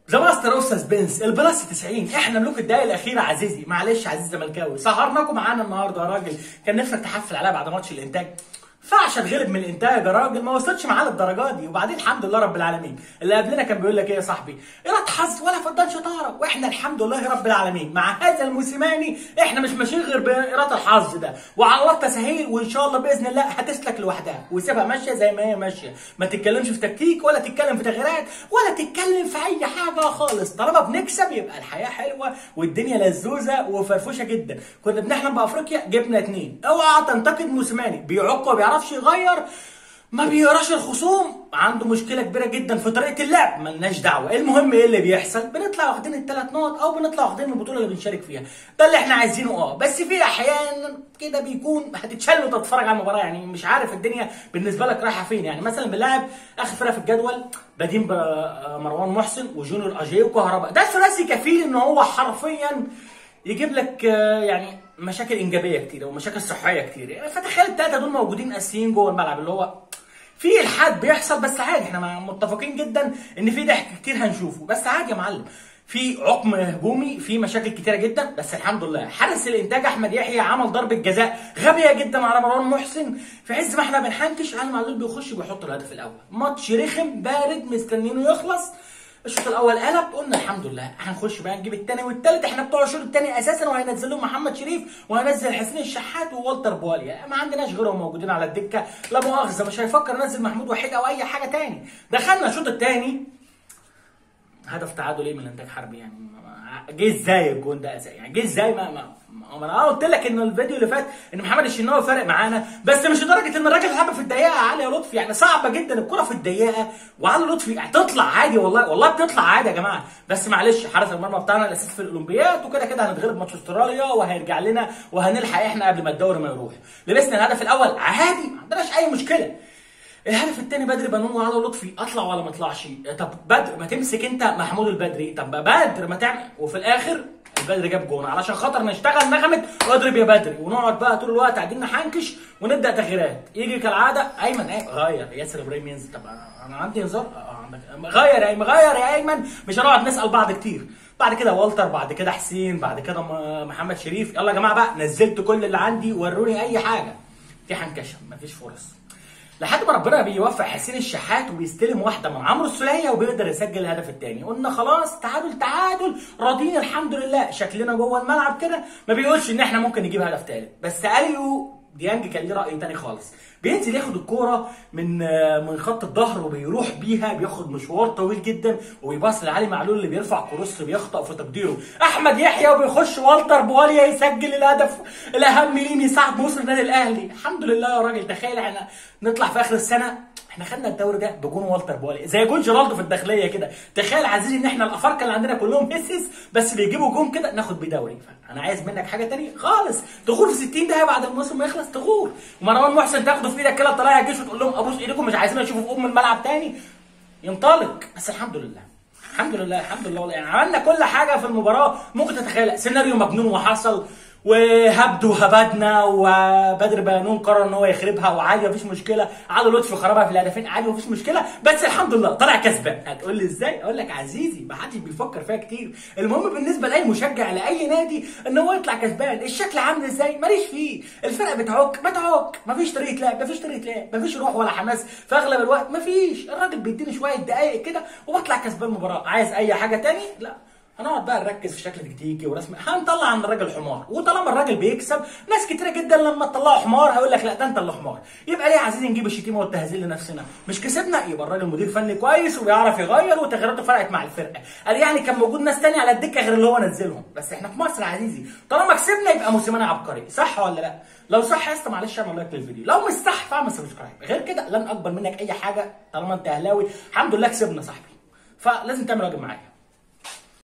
ذا ماستر اوف سسبنس البلس 90 احنا ملوك الدقايق الاخيره عزيزي معلش عزيزي زملكاوي سهرناكم معانا النهارده يا راجل كان نفسك تحفل عليها بعد ماتش الانتاج فعش اتغلب من الانتاج يا راجل ما وصلتش معاه للدرجات دي وبعدين الحمد لله رب العالمين اللي قبلنا كان بيقول لك ايه يا صاحبي ايراد حظ ولا فقدان شطاره واحنا الحمد لله رب العالمين مع هذا الموسيماني احنا مش ماشيين غير بايراد الحظ ده وعلى الله التسهيل وان شاء الله باذن الله هتسلك لوحدها وسيبها ماشيه زي ما هي ماشيه ما تتكلمش في تكتيك ولا تتكلم في تغييرات ولا تتكلم في اي حاجه خالص طالما بنكسب يبقى الحياه حلوه والدنيا لزوزه وفرفوشه جدا كنا بنحلم بافريقيا جبنا اتنين اوعى تنتقد موسيماني بيعق وما بيعرفش يغير ما بيقراش الخصوم عنده مشكله كبيره جدا في طريقه اللعب ملناش دعوه المهم ايه اللي بيحصل بنطلع واخدين الثلاث نقط او بنطلع واخدين البطوله اللي بنشارك فيها ده اللي احنا عايزينه اه بس في احيان كده بيكون هتتشل وتتفرج على المباراه يعني مش عارف الدنيا بالنسبه لك رايحه فين يعني مثلا بنلاعب اخر فرقه في الجدول بادين مروان محسن وجونيور اجاي وكهرباء ده ثلاثي كفيل ان هو حرفيا يجيب لك يعني مشاكل انجابيه كتير ومشاكل صحيه كتير يعني فتخيل الثلاثه دول موجودين اساسيين جوه الملعب اللي هو في الحاد بيحصل بس عادي احنا متفقين جدا ان في ضحك كتير هنشوفه بس عادي يا معلم في عقم هجومي في مشاكل كتيره جدا بس الحمد لله حارس الانتاج احمد يحيى عمل ضربه جزاء غبيه جدا على مروان محسن في عز ما احنا بنحنكش علي معلول بيخش بيحط الهدف الاول ماتش رخم بارد مستنيينه يخلص الشوط الاول قلب قلنا الحمد لله هنخش بقى نجيب الثاني والثالث احنا بتوع الشوط الثاني اساسا وهينزل لهم محمد شريف وهينزل حسين الشحات ووالتر بواليا ما عندناش غيرهم موجودين على الدكه لا مؤاخذه مش هيفكر ينزل محمود وحيد او اي حاجه تاني دخلنا الشوط الثاني هدف تعادل ايه من الانتاج حربي يعني جه ازاي الجون ده يعني جه ازاي ما, ما ما انا قلت لك ان الفيديو اللي فات ان محمد الشناوي فارق معانا بس مش لدرجه ان الراجل لعب في الدقيقه عالي يا لطفي يعني صعبه جدا الكره في الدقيقه وعلي لطفي هتطلع عادي والله والله بتطلع عادي يا جماعه بس معلش حارس المرمى بتاعنا الاساسي في الاولمبياد وكده كده هنتغلب ماتش استراليا وهيرجع لنا وهنلحق احنا قبل ما الدوري ما يروح لبسنا الهدف الاول عادي ما عندناش اي مشكله الهدف الثاني بدري بنون وعلى لطفي اطلع ولا ما اطلعش طب بدر ما تمسك انت محمود البدري طب بدر ما تعمل وفي الاخر البدري جاب جون علشان خاطر نشتغل نغمه واضرب يا بدري ونقعد بقى طول الوقت قاعدين نحنكش ونبدا تغييرات يجي كالعاده ايمن ايه غير ياسر ابراهيم ينزل طب انا عندي انذار اه عندك غير يا ايمن غير يا ايمن مش هنقعد نسال بعض كتير بعد كده والتر بعد كده حسين بعد كده محمد شريف يلا يا جماعه بقى نزلت كل اللي عندي وروني اي حاجه في حنكشه مفيش فرص لحد ما ربنا بيوفق حسين الشحات وبيستلم واحده من عمرو السوليه وبيقدر يسجل الهدف الثاني قلنا خلاص تعادل تعادل راضيين الحمد لله شكلنا جوه الملعب كده ما بيقولش ان احنا ممكن نجيب هدف ثالث بس اليو ديانج كان ليه راي تاني خالص بينزل ياخد الكوره من من خط الظهر وبيروح بيها بياخد مشوار طويل جدا وبيباص لعلي معلول اللي بيرفع كروس بيخطأ في تقديره احمد يحيى وبيخش والتر بواليا يسجل الهدف الاهم ليه يساعد مصر النادي الاهلي الحمد لله يا راجل تخيل احنا نطلع في اخر السنه احنا خدنا الدوري ده بجون والتر بوالي زي جون جيرالدو في الداخليه كده تخيل عزيزي ان احنا الافارقه اللي عندنا كلهم هسس بس بيجيبوا جون كده ناخد بيه دوري انا عايز منك حاجه تانية خالص تغور في 60 دقيقه بعد الموسم ما يخلص تغور ومروان محسن تاخده في ايدك كده طالع الجيش وتقول لهم ابوس ايديكم مش عايزين اشوفه في ام الملعب تاني ينطلق بس الحمد لله الحمد لله الحمد لله يعني عملنا كل حاجه في المباراه ممكن تتخيل سيناريو مجنون وحصل وهبدوا هبدنا وبدر بنون قرر ان هو يخربها وعادي مفيش مشكله عادل لطفي خربها في الهدفين عادي مفيش مشكله بس الحمد لله طلع كسبان هتقول لي ازاي اقول لك عزيزي ما حدش بيفكر فيها كتير المهم بالنسبه لاي مشجع لاي نادي ان هو يطلع كسبان الشكل عامل ازاي ماليش فيه الفرقه بتعك ما تعك مفيش طريقه لعب مفيش طريقه لعب مفيش روح ولا حماس في اغلب الوقت مفيش الراجل بيديني شويه دقائق كده وبطلع كسبان مباراه عايز اي حاجه تاني لا هنقعد بقى نركز في شكل تكتيكي ورسم هنطلع عن الراجل حمار وطالما الراجل بيكسب ناس كتيره جدا لما تطلعوا حمار هيقول لك لا ده انت اللي حمار يبقى ليه يا عزيزي نجيب الشتيمه والتهزيل لنفسنا مش كسبنا يبقى الراجل مدير فني كويس وبيعرف يغير وتغييراته فرقت مع الفرقه قال يعني كان موجود ناس تانية على الدكه غير اللي هو نزلهم بس احنا في مصر يا عزيزي طالما كسبنا يبقى موسيماني عبقري صح ولا لا لو صح يا اسطى معلش اعمل لايك للفيديو لو مش صح فاعمل سبسكرايب غير كده لن اقبل منك اي حاجه طالما انت اهلاوي الحمد لله كسبنا صاحبي فلازم تعمل واجب معايا